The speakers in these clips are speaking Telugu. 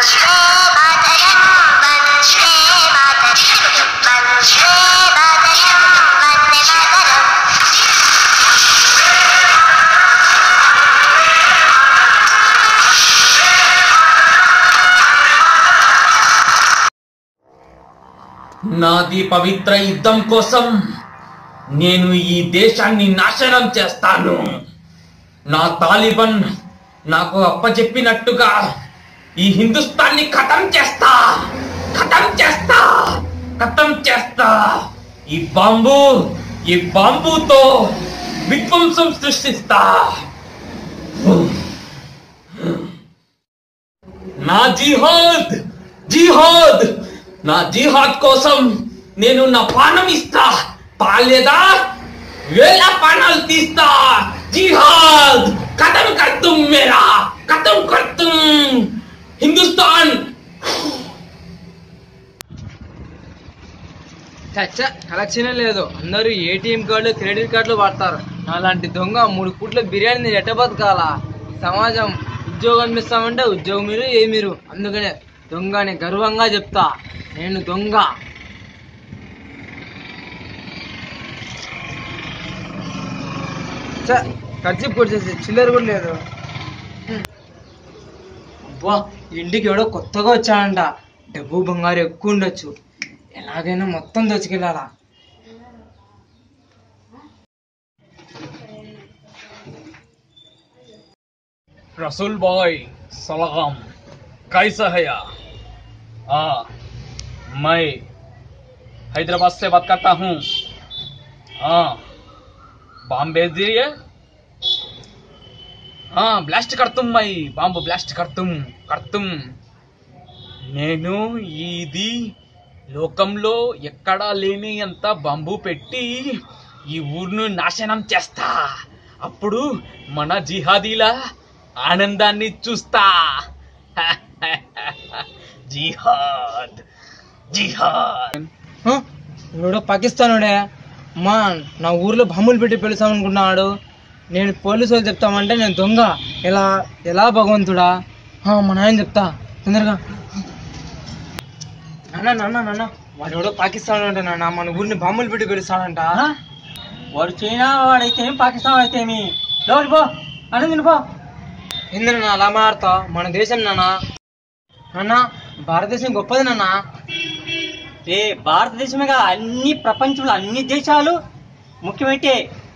నాది పవిత్ర యుద్ధం కోసం నేను ఈ దేశాన్ని నాశనం చేస్తాను నా తాలిబన్ నాకు అప్పచెప్పినట్టుగా ఈ హిందుస్థాన్ని ఖతం చేస్తా ఖతం చేస్తా ఖతం చేస్తా ఈ బాంబు ఈ బాంబుతో విధ్వంసం సృష్టిస్తా నా జిహాద్ జిహాద్ నా జిహాద్ కోసం నేను నా ప్రాణం ఇస్తా పాలేదా వేల ప్రాణాలు తీస్తా జిహాద్ కథం కర్తుం మేరా కథం కర్తుం హిందుస్థాన్ చచ్చ కలెక్షన్ లేదు అందరూ ఏటీఎం కార్డులు క్రెడిట్ కార్డులు వాడతారు అలాంటి దొంగ మూడు పూట్ల బిర్యానీ నేను ఎట్ట బతకాలా సమాజం ఉద్యోగం ఇస్తామంటే ఉద్యోగం మీరు ఏ మీరు అందుకనే దొంగ అని గర్వంగా చెప్తా నేను దొంగ చ ఖర్చు పొడిచేసి చిల్లర కూడా లేదు అబ్బా ఇంటికి ఎవడో కొత్తగా వచ్చాడంట డబ్బు బంగారు ఎక్కువ ఉండొచ్చు ఎలాగైనా మొత్తం దోచుకెళ్ళాలా रसूल बॉय सलाम कैसा है या हाँ मैं हैदराबाद से बात करता हूँ हाँ बॉम्ब भेज दिए हाँ ब्लास्ट कर तुम मैं बॉम्ब ब्लास्ट कर तुम कर तुम నేను ఇది లోకంలో ఎక్కడా లేని అంత బంబు పెట్టి ఈ ఊరును నాశనం చేస్తా అప్పుడు మన జిహాదీల ఆనందాన్ని చూస్తా జిహాద్ జిహాద్ హ? ఎవడో పాకిస్తానుడే అమ్మా నా ఊర్లో బొమ్మలు పెట్టి పిలుస్తామనుకున్నాడు నేను పోలీసు వాళ్ళు చెప్తామంటే నేను దొంగ ఎలా ఎలా భగవంతుడా హా, మా నాయన చెప్తా తొందరగా నాన్న నాన్న నాన్న వాడు ఎవడో పాకిస్తాన్ అంటే నాన్న మన ఊరిని బొమ్మలు పెట్టి పిలుస్తాడంట వాడు చైనా వాడైతే పాకిస్తాన్ అయితే ఏమి లోపలి పో అడుగుని పో ఎందుకు నాన్న అలా మారుతావు మన దేశం నాన్న నాన్న భారతదేశం గొప్పది నాన్న ఏ భారతదేశమే కాదు అన్ని ప్రపంచంలో అన్ని దేశాలు ముఖ్యమైతే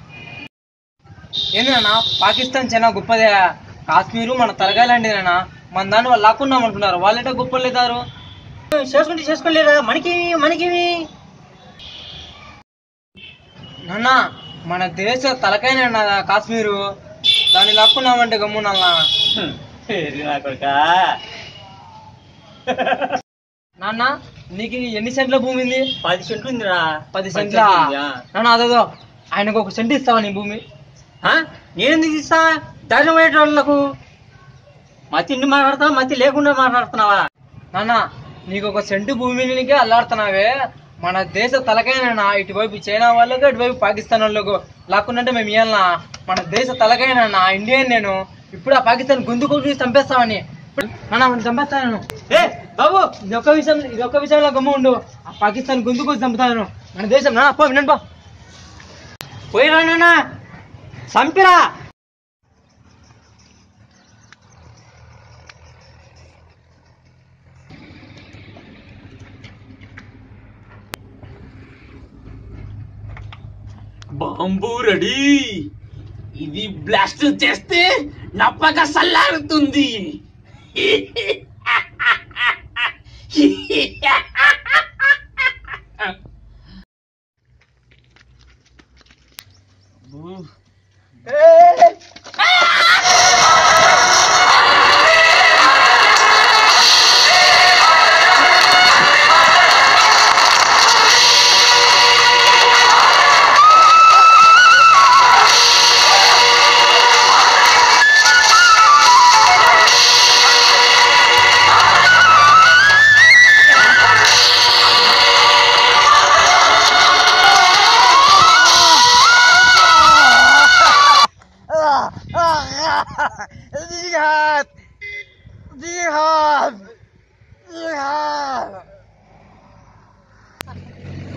ఏంది నాన్న పాకిస్తాన్ చాలా గొప్పదే కాశ్మీరు మన తరగాలండి నాన్న మన దాన్ని వాళ్ళు లాక్కున్నాం అంటున్నారు వాళ్ళంటే గొప్పలు లేదారు చేసుకుంటే చేసుకోలేరా మనకి మనకి నాన్న మన దేశ తలకైన కాశ్మీరు దాన్ని లాక్కున్నామంటే గమ్మునల్లా నాన్న నీకు ఎన్ని సెంట్ల భూమి ఉంది పది సెంట్లు ఉందిరా పది సెంట్ల నాన్న అదేదో ఆయనకు ఒక సెంట్ ఇస్తావా నీ భూమి నేనెందుకు ఇస్తా ధైర్యం పోయేట వాళ్ళకు మతి ఇన్ని మాట్లాడతావా మతి లేకుండా మాట్లాడుతున్నావా నాన్న నీకు ఒక సెంటు భూమికి అల్లాడుతున్నావే మన దేశ తలకైనా ఇటువైపు చైనా వాళ్ళకు ఇటువైపు పాకిస్తాన్ వాళ్ళకు లాక్కున్నట్టే మేము ఇవ్వాలనా మన దేశ తలకైనా ఇండియన్ నేను ఇప్పుడు ఆ పాకిస్తాన్ గొంతు కొట్టి చంపేస్తామని నాన్న మనం చంపేస్తాను ఏ బాబు ఇది ఒక్క విషయం ఇది ఒక్క విషయంలో గమ్మ ఉండు ఆ పాకిస్తాన్ గొంతు కొట్టి చంపుతాను మన దేశం నా పో వినండి పో పోయిరా నాన్న చంపిరా బాంబు రెడీ ఇది బ్లాస్ట్ చేస్తే నప్పక సల్లారుతుంది ఆ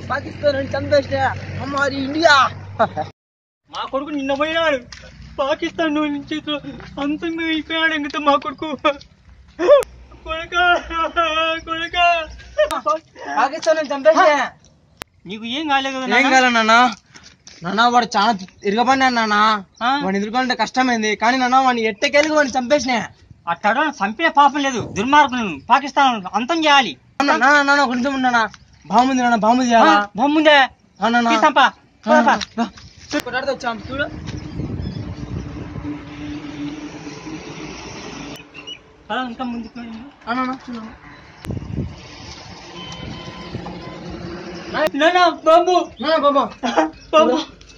పాకిస్తాన్ చంపేసిన హమారి ఇండియా మా కొడుకు నిన్న పోయినాడు పాకిస్తాన్ నుంచి అంతంగా అయిపోయాడు ఇంకా మా కొడుకు కొడుక కొడుక పాకిస్తాన్ చంపేసిన నీకు ఏం కాలేదు కదా ఏం నాన్న? కాలే నాన్న నాన్న వాడు చాలా ఇరగబడినాడు నాన్న ఆ? వాడిని ఎదుర్కొంటే కష్టమైంది కానీ నాన్న వాడిని ఎట్టకెళ్ళి వాడిని చంపేసిన ఆ టడోని చంపిన పాపం లేదు దుర్మార్గులను పాకిస్తాన్ అంతం చేయాలి నాన్న నాన్న, నాన్న ఒక నిమిషం ఉన్నా బాగుంది నాన్న బాగుంది చేయాలా బొమ్ముందే ఆ, నాన్న. తీసంపా ఆ, రా. కొట్టాడితే వచ్చాం చూడు ఇంకా ముందుకు ఆ, నాన్న చూడు నాన్న బాబు నాన్న బాబా బాబు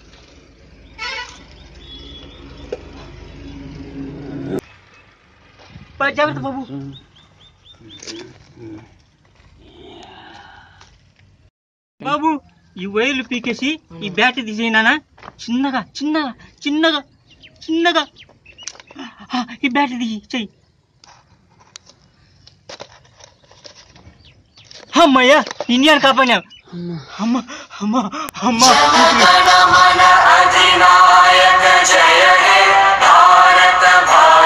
బా, జాగ్రత్త బాబు బాబు ఈ వైర్లు పీకేసి ఈ బ్యాటరీ తీసేయినా చిన్నగా చిన్నగా చిన్నగా చిన్నగా ఆ, ఈ బ్యాటరీ తీయి చెయ్యి అమ్మయ్యా ఇండియాని కాపాడినావు అమ్మ అమ్మ అమ్మ अधिनायक जय हे भारत भाग्य